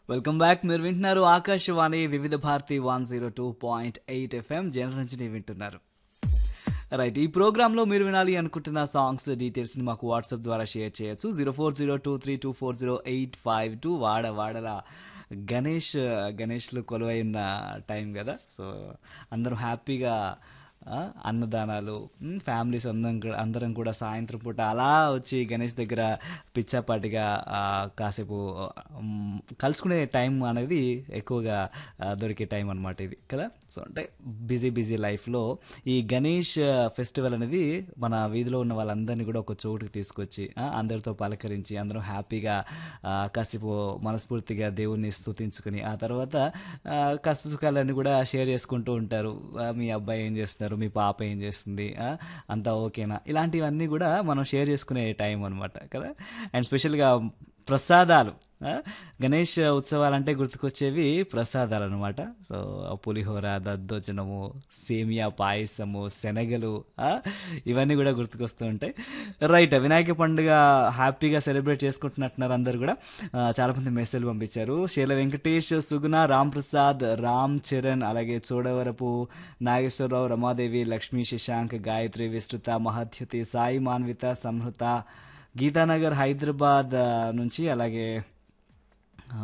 welcome back మీరు వింటున్నారు Akashvani Vividh Bharati one zero two point eight FM Janaranjani వింటున్నారు రైట్ ఈ ప్రోగ్రాంలో మీరు వినాలి అనుకుంటున్న సాంగ్స్ డీటెయిల్స్ని మాకు వాట్సాప్ ద్వారా షేర్ చేయొచ్చు zero four zero two three two four zero eight five two వాడ వాడల గణేష్ గణేష్లు కొలువై ఉన్న టైం కదా సో అందరూ హ్యాపీగా ఆ, అన్నదానాలు మ్, ఫ్యామిలీస్ అందరం కూడా- అందరం కూడా సాయంత్రం పూట అలా వచ్చి గణేష్ దగ్గర పిచ్చాపాటిగా ఆ, కాసేపు మ్, కలుసుకునే టైం అనేది ఎక్కువగా ఆ, దొరికే టైం అనమాట ఇది కదా సో అంటే బిజీ బిజీ లైఫ్లో ఈ గణేష్ ఫెస్టివల్ అనేది మన వీధిలో ఉన్న వాళ్ళందరినీ కూడా ఒక చోటుకి తీసుకొచ్చి ఆ, అందరితో పలకరించి అందరం హ్యాపీగా ఆ, కాసేపు మనస్ఫూర్తిగా దేవుణ్ణి స్తుతించుకుని ఆ తర్వాత ఆ, కష్ట సుఖాలన్నీ కూడా షేర్ చేసుకుంటూ ఉంటారు ఆ, మీ అబ్బాయి ఏం చేస్తున్నారు మీ పాప ఏం చేస్తుంది ఆ, అంతా ఓకేనా ఇలాంటివన్నీ కూడా మనం షేర్ చేసుకునే టైం అనమాట కదా అండ్ స్పెషల్గా ప్రసాదాలు ఆ, గణేష్ ఉత్సవాలంటే గుర్తుకొచ్చేవి ప్రసాదాలు అనమాట సో పులిహోర దద్దోజనము సేమియా పాయసము శనగలు ఆ, ఇవన్నీ కూడా గుర్తుకొస్తూ ఉంటాయి రైట్ వినాయక పండుగ హ్యాపీగా సెలబ్రేట్ చేసుకుంటున్నట్టున్నారు అందరు కూడా ఆ, చాలా మంది మెసేజ్ పంపించారు శీల వెంకటేష్ సుగుణ రామ్ ప్రసాద్ రామ్ చరణ్ అలాగే చోడవరపు నాగేశ్వరరావు రమాదేవి లక్ష్మీ శశాంక్ గాయత్రి విస్తృత మహత్యతి సాయి మాన్విత సంహృత గీతానగర్ హైదరాబాద్ ఆ, నుంచి అలాగే ఆ,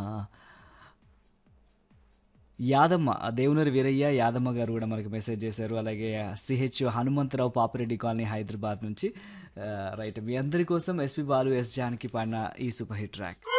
యాదమ్మ ఆ దేవునూరి వీరయ్య యాదమ్మ గారు కూడా మనకి మెసేజ్ చేశారు అలాగే సిహెచ్ హనుమంతరావు పాపిరెడ్డి కాలనీ హైదరాబాద్ నుంచి ఆ, రైట్ మీ అందరి కోసం ఎస్పి బాలు ఎస్ జానకి పాడిన ఈ సూపర్ హిట్ ట్రాక్